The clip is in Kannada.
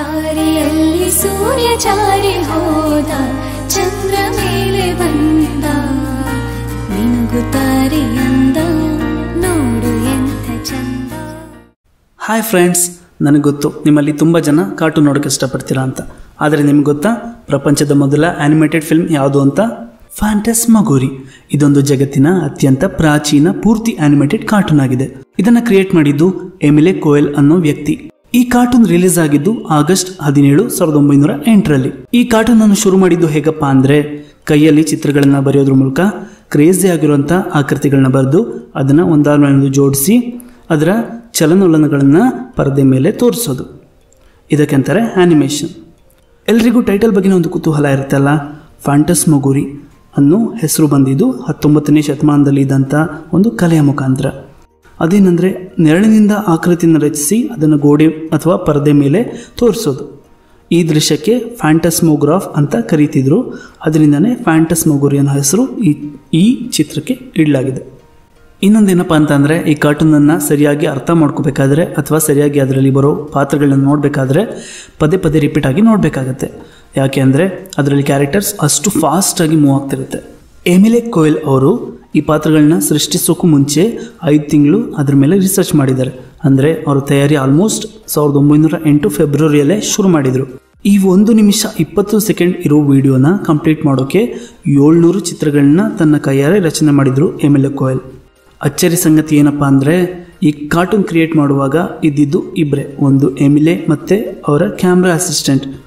ದಾರಿಯಲ್ಲಿ ಸೂರ್ಯ ಜಾರಿ ಹೋದ ಚಂದ್ರ ಮೇಲೆ ಬಂದ ಮಿನುಗುತ್ತಾರೆ ಅಂದ ನೋಡು ಎಂಥ ಚಂದ ಹಾಯ್ ಫ್ರೆಂಡ್ಸ್ ನನಗೆ ಗೊತ್ತು ನಿಮ್ಮಲ್ಲಿ ತುಂಬ ಜನ ಕಾರ್ಟೂನ್ ನೋಡೋಕೆ ಇಷ್ಟಪಡ್ತೀರಾ ಅಂತ ಆದರೆ ನಿಮ್ಗೆ ಗೊತ್ತಾ ಪ್ರಪಂಚದ ಮೊದಲ ಆನಿಮೇಟೆಡ್ ಫಿಲ್ಮ್ ಯಾವುದು ಅಂತ ಫ್ಯಾಂಟಸ್ ಮಗೋರಿ ಇದೊಂದು ಜಗತ್ತಿನ ಅತ್ಯಂತ ಪ್ರಾಚೀನ ಪೂರ್ತಿ ಆನಿಮೇಟೆಡ್ ಕಾರ್ಟೂನ್ ಆಗಿದೆ ಇದನ್ನು ಕ್ರಿಯೇಟ್ ಮಾಡಿದ್ದು ಎಮಿಲೆ ಕೋಯಲ್ ಅನ್ನೋ ವ್ಯಕ್ತಿ ಈ ಕಾರ್ಟೂನ್ ರಿಲೀಸ್ ಆಗಿದ್ದು ಆಗಸ್ಟ್ ಹದಿನೇಳು ಸಾವಿರದ ಒಂಬೈನೂರ ಎಂಟರಲ್ಲಿ ಈ ಕಾರ್ಟೂನ್ ಅನ್ನು ಶುರು ಮಾಡಿದ್ದು ಹೇಗಪ್ಪ ಅಂದ್ರೆ ಕೈಯಲ್ಲಿ ಚಿತ್ರಗಳನ್ನ ಬರೆಯೋದ್ರ ಮೂಲಕ ಕ್ರೇಜಿ ಆಗಿರುವಂಥ ಆಕೃತಿಗಳನ್ನ ಬರೆದು ಅದನ್ನ ಒಂದಾದ್ಮೇಲೆ ಜೋಡಿಸಿ ಅದರ ಚಲನವಲನಗಳನ್ನು ಪರದೆ ಮೇಲೆ ತೋರಿಸೋದು ಇದಕ್ಕೆಂತಾರೆ ಆನಿಮೇಷನ್ ಎಲ್ರಿಗೂ ಟೈಟಲ್ ಬಗ್ಗಿನ ಒಂದು ಕುತೂಹಲ ಇರುತ್ತಲ್ಲ ಫ್ಯಾಂಟಸ್ ಮಗುರಿ ಅನ್ನೋ ಹೆಸರು ಬಂದಿದ್ದು ಹತ್ತೊಂಬತ್ತನೇ ಶತಮಾನದಲ್ಲಿ ಇದ್ದಂಥ ಒಂದು ಕಲೆಯ ಮುಖಾಂತರ ಅದೇನೆಂದರೆ ನೆರಳಿನಿಂದ ಆಕೃತಿಯನ್ನು ರಚಿಸಿ ಅದನ್ನು ಗೋಡೆ ಅಥವಾ ಪರದೆ ಮೇಲೆ ತೋರಿಸೋದು ಈ ದೃಶ್ಯಕ್ಕೆ ಫ್ಯಾಂಟಸ್ಮೋಗ್ರಾಫ್ ಅಂತ ಕರೀತಿದ್ರು ಅದರಿಂದನೇ ಫ್ಯಾಂಟಸ್ಮೋಗುರಿ ಅನ್ನೋ ಹೆಸರು ಈ ಈ ಚಿತ್ರಕ್ಕೆ ಇಡಲಾಗಿದೆ ಇನ್ನೊಂದೇನಪ್ಪ ಅಂತಂದರೆ ಈ ಕಾರ್ಟೂನನ್ನು ಸರಿಯಾಗಿ ಅರ್ಥ ಮಾಡ್ಕೋಬೇಕಾದ್ರೆ ಅಥವಾ ಸರಿಯಾಗಿ ಅದರಲ್ಲಿ ಬರೋ ಪಾತ್ರಗಳನ್ನ ನೋಡಬೇಕಾದ್ರೆ ಪದೇ ಪದೇ ರಿಪೀಟ್ ಆಗಿ ನೋಡಬೇಕಾಗತ್ತೆ ಯಾಕೆ ಅಂದರೆ ಅದರಲ್ಲಿ ಕ್ಯಾರೆಕ್ಟರ್ಸ್ ಅಷ್ಟು ಫಾಸ್ಟಾಗಿ ಮೂವ್ ಆಗ್ತಿರುತ್ತೆ ಎಮಿಲೆ ಕೋಯಲ್ ಅವರು ಈ ಪಾತ್ರಗಳನ್ನ ಸೃಷ್ಟಿಸೋಕ್ಕೂ ಮುಂಚೆ ಐದು ತಿಂಗಳು ಅದ್ರ ಮೇಲೆ ರಿಸರ್ಚ್ ಮಾಡಿದ್ದಾರೆ ಅಂದರೆ ಅವರ ತಯಾರಿ ಆಲ್ಮೋಸ್ಟ್ ಸಾವಿರದ ಒಂಬೈನೂರ ಎಂಟು ಫೆಬ್ರವರಿಯಲ್ಲೇ ಶುರು ಮಾಡಿದರು ಈ ಒಂದು ನಿಮಿಷ ಇಪ್ಪತ್ತು ಸೆಕೆಂಡ್ ಇರೋ ವಿಡಿಯೋನ ಕಂಪ್ಲೀಟ್ ಮಾಡೋಕೆ ಏಳ್ನೂರು ಚಿತ್ರಗಳನ್ನ ತನ್ನ ಕೈಯಾರೆ ರಚನೆ ಮಾಡಿದರು ಎಮಿಲೆ ಕೋಯಲ್ ಅಚ್ಚರಿ ಸಂಗತಿ ಏನಪ್ಪ ಅಂದರೆ ಈ ಕಾರ್ಟೂನ್ ಕ್ರಿಯೇಟ್ ಮಾಡುವಾಗ ಇದ್ದಿದ್ದು ಇಬ್ಬರೇ ಒಂದು ಎಮಿಲೆ ಮತ್ತು ಅವರ ಕ್ಯಾಮ್ರಾ ಅಸಿಸ್ಟೆಂಟ್